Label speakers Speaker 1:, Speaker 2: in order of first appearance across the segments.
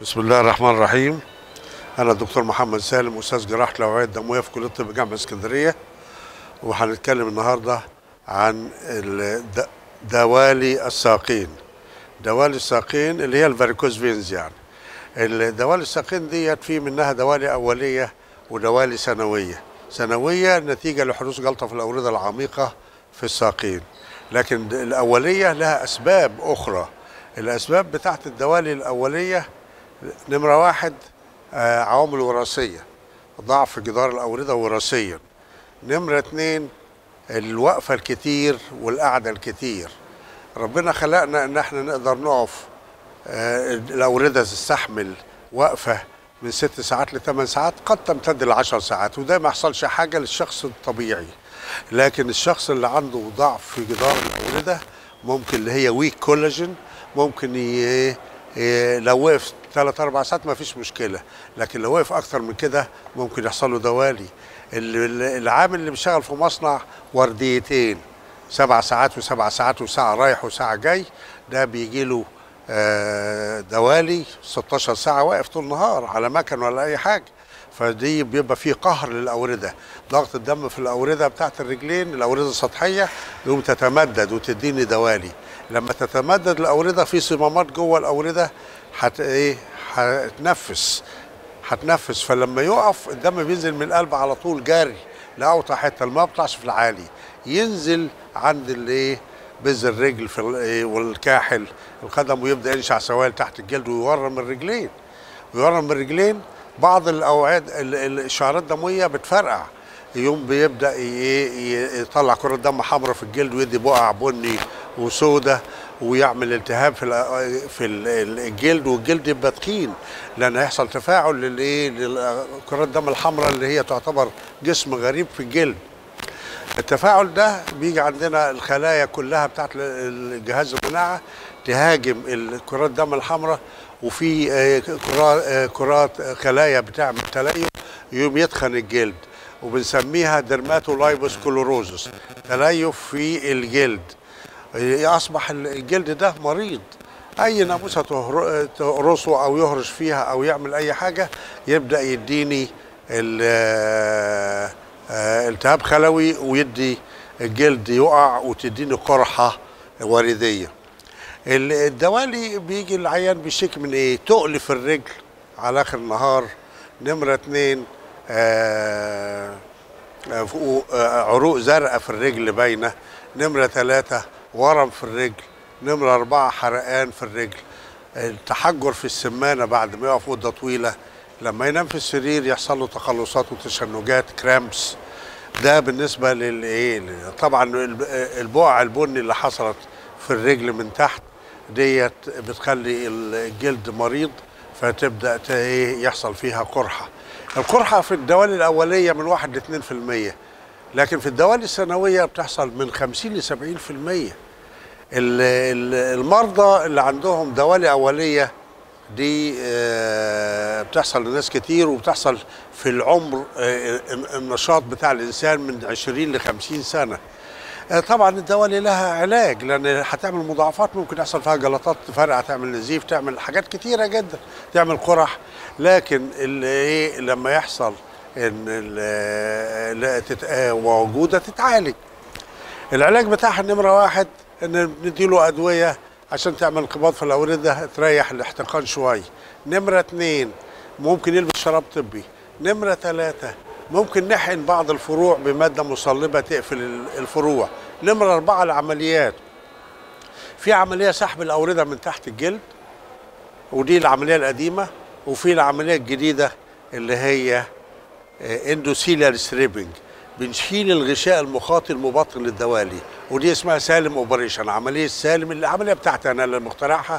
Speaker 1: بسم الله الرحمن الرحيم انا الدكتور محمد سالم استاذ جراحه الاوعيه الدمويه في كليه الطب جامعه اسكندريه وهنتكلم النهارده عن الد- دوالي الساقين دوالي الساقين اللي هي الفاريكوز فينز يعني الدوالي الساقين ديت في منها دوالي اوليه ودوالي ثانويه ثانويه نتيجه لحدوث جلطه في الاورده العميقه في الساقين لكن الاوليه لها اسباب اخرى الاسباب بتاعت الدوالي الاوليه نمرة واحد آه، عوامل وراثية ضعف جدار الأوردة وراثيا نمرة اتنين الوقفة الكتير والقعدة الكتير ربنا خلقنا ان احنا نقدر نقف آه، الأوردة تستحمل وقفة من ست ساعات لثمان ساعات قد تمتد لعشر ساعات وده ما يحصلش حاجة للشخص الطبيعي لكن الشخص اللي عنده ضعف في جدار الأوردة ممكن اللي هي ويك كولاجين ممكن ي... إيه، لو وقف ثلاث اربع ساعات ما فيش مشكله لكن لو وقف اكتر من كده ممكن يحصل له دوالي ال- ال- العامل اللي بيشتغل في مصنع ورديتين سبع ساعات وسبع ساعات وساعه رايح وساعه جاي ده بيجي له آه، دوالي 16 ساعه واقف طول النهار على مكن ولا اي حاجه فدي بيبقى فيه قهر للاورده ضغط الدم في الاورده بتاعت الرجلين الاورده السطحيه يقوم تتمدد وتديني دوالي لما تتمدد الاورده في صمامات جوه الاورده هت ايه هتنفس هتنفس فلما يقف الدم بينزل من القلب على طول جاري لاوطى حته ما بيطلعش في العالي ينزل عند الايه بز الرجل في ال- إيه والكاحل القدم ويبدا ينشع سوائل تحت الجلد ويورم الرجلين ويورم الرجلين بعض الاوعاد ال- ال- الشعرات الدمويه بتفرقع يوم بيبدا ي- ي- يطلع كرة دم حمراء في الجلد ويدي بقع بني وسودة ويعمل التهاب في ال- في ال- الجلد والجلد يبقى تخين لان هيحصل تفاعل للايه لكرات الدم الحمراء اللي هي تعتبر جسم غريب في الجلد التفاعل ده بيجي عندنا الخلايا كلها بتاعت الجهاز المناعة تهاجم الكرات الدم الحمراء وفي آه، كرات آه، كرات آه، خلايا بتعمل تليف يقوم يتخن الجلد وبنسميها درماتولايبوس كلوروزس تليف في الجلد آه، اصبح الجلد ده مريض اي ناموسه تهر- تقرصه او يهرش فيها او يعمل اي حاجه يبدا يديني ال- آه، آه، التهاب خلوي ويدي الجلد يقع وتديني قرحه ورديه ال- الدوالي بيجي العيان بيشتكي من ايه تقل في الرجل على اخر النهار نمره اتنين آه آه، فوق- آه، عروق زرقاء في الرجل باينه نمره ثلاثه ورم في الرجل نمره اربعه حرقان في الرجل التحجر في السمانه بعد ما يقف مده طويله لما ينام في السرير يحصل له تقلصات وتشنجات كرامبس ده بالنسبه للايه طبعا الب- البقع البني اللي حصلت في الرجل من تحت ديت بتخلي الجلد مريض فتبدا ت- ايه يحصل فيها قرحه القرحه في الدوالي الاوليه من 1 ل 2% لكن في الدوالي الثانويه بتحصل من 50 ل 70% ال- ال- المرضى اللي عندهم دوالي اوليه دي آه، بتحصل لناس كتير وبتحصل في العمر آه، النشاط بتاع الانسان من 20 ل 50 سنه آه، طبعا الدوالي لها علاج لان هتعمل مضاعفات ممكن يحصل فيها جلطات تفرقع تعمل نزيف تعمل حاجات كتيره جدا تعمل قرح لكن اللي ايه لما يحصل ان ال- لا تت- آه، موجوده تتعالج العلاج بتاعها نمرة واحد ان نديله ادوية عشان تعمل انقباض في الاوردة تريح الاحتقان شوية نمرة اتنين ممكن يلبس شراب طبي نمرة ثلاثة ممكن نحقن بعض الفروع بمادة مصلبة تقفل ال- الفروع نمرة أربعة العمليات في عملية سحب الأوردة من تحت الجلد ودي العملية القديمة وفي العملية الجديدة اللي هي اندوثيليال ستريبنج بنشيل الغشاء المخاطي المبطن للدوالي ودي اسمها سالم اوبريشن عمليه سالم العمليه بتاعتي انا اللي مخترعها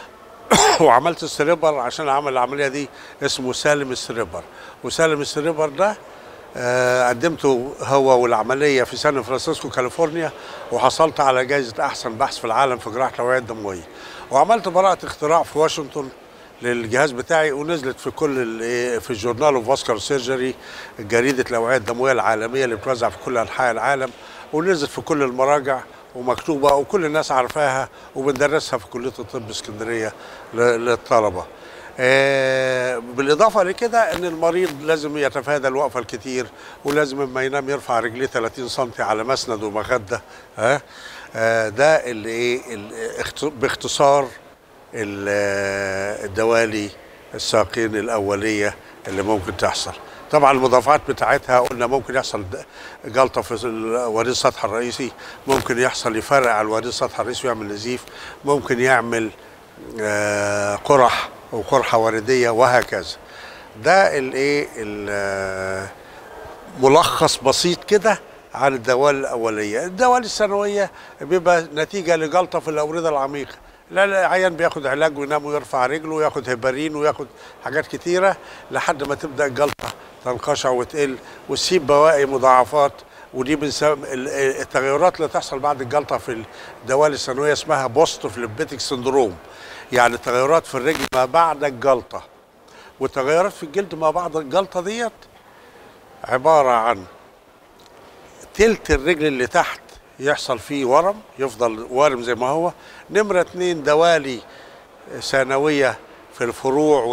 Speaker 1: وعملت السريبر عشان اعمل العمليه دي اسمه سالم السريبر وسالم السريبر ده آه، قدمته هو والعمليه في سان فرانسيسكو كاليفورنيا وحصلت على جائزه احسن بحث في العالم في جراحه الاوعيه الدمويه وعملت براءه اختراع في واشنطن للجهاز بتاعي ونزلت في كل ال- في الجورنال اوف فاسكار سيرجري جريده الاوعيه الدمويه العالميه اللي بتوزع في كل انحاء العالم ونزلت في كل المراجع ومكتوبه وكل الناس عارفاها وبندرسها في كليه الطب اسكندريه ل- للطلبه آه، بالاضافه لكده ان المريض لازم يتفادى الوقفه الكتير ولازم لما ينام يرفع رجليه 30 سم على مسند ومخده ها آه، ده اللي ايه ال- اخت- باختصار ال- آه، الدوالي الساقين الاوليه اللي ممكن تحصل طبعا المضاعفات بتاعتها قلنا ممكن يحصل د- جلطه في الوريد السطح الرئيسي ممكن يحصل يفرقع على الوريد السطح الرئيسي ويعمل نزيف ممكن يعمل آه، قرح وقرحه ورديه وهكذا ده الايه ال- آه، ملخص بسيط كده عن الدوال الأولية الدوال الثانوية بيبقى نتيجة لجلطة في الأوردة العميقة لا لا العيان بياخد علاج وينام ويرفع رجله وياخد هيبارين وياخد حاجات كتيرة لحد ما تبدأ الجلطة تنقشع وتقل وتسيب بواقي مضاعفات ودي بنسمى ال- التغيرات اللي تحصل بعد الجلطة في الدوال الثانوية اسمها بوست فليبيتك سندروم يعني تغيرات في الرجل ما بعد الجلطة والتغيرات في الجلد ما بعد الجلطة ديت عبارة عن تلت الرجل اللي تحت يحصل فيه ورم يفضل وارم زي ما هو نمرة اتنين دوالي ثانوية في الفروع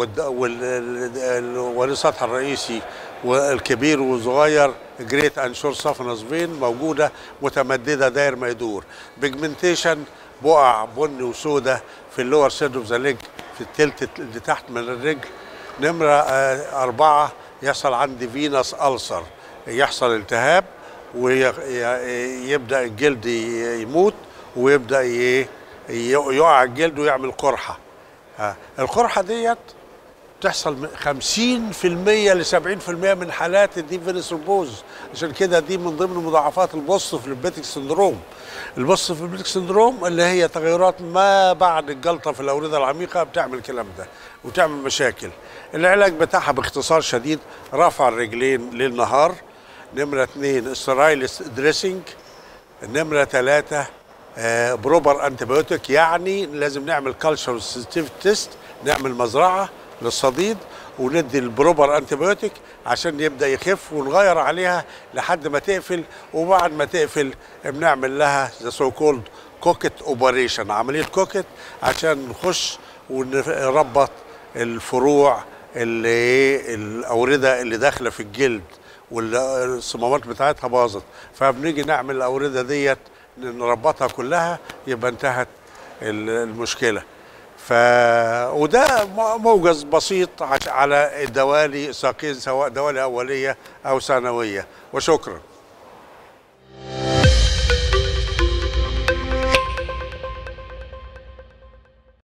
Speaker 1: والسطح الرئيسي والكبير والصغير جريت انشور سافنس فين موجودة متمددة داير ما يدور بيجمنتيشن بقع بني وسودة في اللور سيد اوف ذا ليج في التلت اللي تحت من الرجل نمرة آه، أربعة يحصل عندي فينس ألسر يحصل التهاب ويبدأ الجلد ي- يموت ويبدأ ي- ي- يقع الجلد ويعمل قرحة ها، القرحة ديت بتحصل من 50% ل 70% من حالات الديب فينس روبوز عشان كده دي من ضمن مضاعفات البوست فليبيتك سندروم البوست فليبيتك سندروم اللي هي تغيرات ما بعد الجلطه في الاورده العميقه بتعمل الكلام ده وتعمل مشاكل العلاج بتاعها باختصار شديد رفع الرجلين ليل نهار نمره اثنين سترايلس دريسنج نمرة ثلاثة آه، بروبر انتبيوتيك يعني لازم نعمل كالتشر سنسيتيف تيست نعمل مزرعة للصديد وندي البروبر انتبيوتيك عشان يبدا يخف ونغير عليها لحد ما تقفل وبعد ما تقفل بنعمل لها ذا سو كولد كوكت اوبريشن عمليه كوكت عشان نخش ونربط الفروع اللي إيه الاورده اللي داخله في الجلد والصمامات بتاعتها باظت فبنيجي نعمل الاورده ديت نربطها كلها يبقى انتهت ال- المشكله ف وده م- موجز بسيط عش- على الدوالي ساقين سواء دوالي اوليه او ثانويه وشكرا